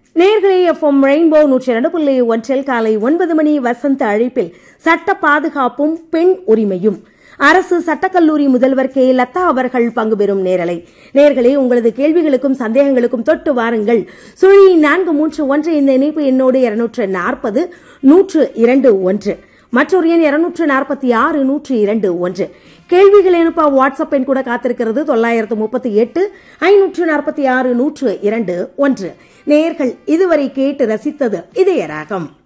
நேர்களே FM rainbow நூற்றி இரண்டு புள்ளி ஒன்றில் காலை ஒன்பது மணி வசந்த அழைப்பில் சட்ட பாதுகாப்பும் பெண் உரிமையும் அரசு சட்டக்கல்லூரி முதல்வர் கே லதா அவர்கள் பங்கு பெறும் நேரலை நேர்களே உங்களது கேள்விகளுக்கும் சந்தேகங்களுக்கும் தொட்டு வாருங்கள் சுழி நான்கு மூன்று ஒன்று இந்த இணைப்பு எண்ணோடு இருநூற்று நாற்பது நூற்று இரண்டு ஒன்று மற்றொரு எண் இருநூற்று நாற்பத்தி ஆறு நூற்று இரண்டு ஒன்று கேள்விகள் அனுப்ப வாட்ஸ்அப் எண் கூட காத்திருக்கிறது தொள்ளாயிரத்து முப்பத்தி எட்டு ஐநூற்று நாற்பத்தி ஆறு நூற்று இரண்டு ஒன்று நேயர்கள் இதுவரை கேட்டு ரசித்தது இதய ராகம்